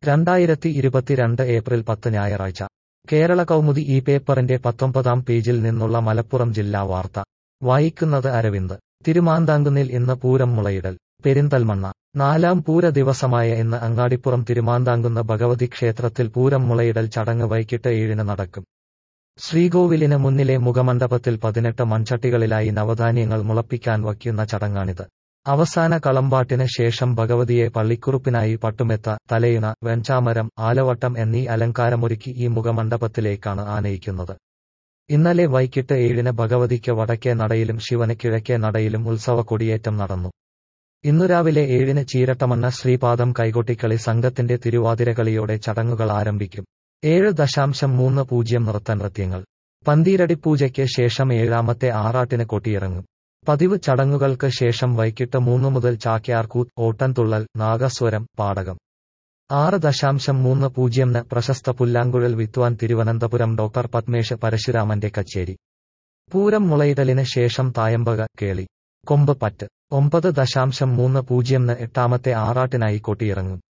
രണ്ടായിരത്തി ഇരുപത്തിരണ്ട് ഏപ്രിൽ പത്ത് ഞായറാഴ്ച കേരള കൗമുദി ഈ പേപ്പറിന്റെ പത്തൊമ്പതാം പേജിൽ നിന്നുള്ള മലപ്പുറം ജില്ലാ വാർത്ത വായിക്കുന്നത് അരവിന്ദ് തിരുമാന്താങ്കുന്നിൽ ഇന്ന് പൂരം മുളയിടൽ പെരിന്തൽമണ്ണ നാലാം പൂര ദിവസമായ ഇന്ന് അങ്ങാടിപ്പുറം തിരുമാന്താങ്കുന്ന് ഭഗവതി ക്ഷേത്രത്തിൽ പൂരം മുളയിടൽ ചടങ്ങ് വൈകിട്ട് ഏഴിന് നടക്കും ശ്രീകോവിലിന് മുന്നിലെ മുഖമണ്ഡപത്തിൽ പതിനെട്ട് മൺചട്ടികളിലായി നവധാന്യങ്ങൾ മുളപ്പിക്കാൻ വയ്ക്കുന്ന ചടങ്ങാണിത് അവസാന കളമ്പാട്ടിന് ശേഷം ഭഗവതിയെ പള്ളിക്കുറുപ്പിനായി പട്ടുമെത്ത തലയിണ വെഞ്ചാമരം ആലവട്ടം എന്നീ അലങ്കാരമൊരുക്കി ഈ മുഖമണ്ഡപത്തിലേക്കാണ് ആനയിക്കുന്നത് ഇന്നലെ വൈകിട്ട് ഏഴിന് ഭഗവതിക്ക് വടക്കേ നടയിലും ശിവന് കിഴക്കേ നടയിലും ഉത്സവ കൊടിയേറ്റം നടന്നു ഇന്നു രാവിലെ ഏഴിന് ചീരട്ടമണ്ണ ശ്രീപാദം കൈകൊട്ടിക്കളി സംഘത്തിന്റെ തിരുവാതിരകളിയോടെ ചടങ്ങുകൾ ആരംഭിക്കും ഏഴ് ദശാംശം മൂന്ന് പൂജ്യം നൃത്തനൃത്യങ്ങൾ പന്തീരടിപ്പൂജയ്ക്ക് ശേഷം ഏഴാമത്തെ ആറാട്ടിന് കൊട്ടിയിറങ്ങും പതിവ് ചടങ്ങുകൾക്ക് ശേഷം വൈകിട്ട് മൂന്ന് മുതൽ ചാക്യാർകൂത്ത് ഓട്ടൻതുള്ളൽ നാഗസ്വരം പാടകം ആറ് ദശാംശം മൂന്ന് പൂജ്യംന് പ്രശസ്ത പുല്ലാങ്കുഴൽ വിദ്വാൻ തിരുവനന്തപുരം ഡോക്ടർ പത്മേഷ് പരശുരാമന്റെ കച്ചേരി പൂരം മുളയിടലിന് ശേഷം തായമ്പക കേളി കൊമ്പ് പറ്റ് ഒമ്പത് ദശാംശം മൂന്ന് പൂജ്യംന് എട്ടാമത്തെ ആറാട്ടിനായി കൊട്ടിയിറങ്ങും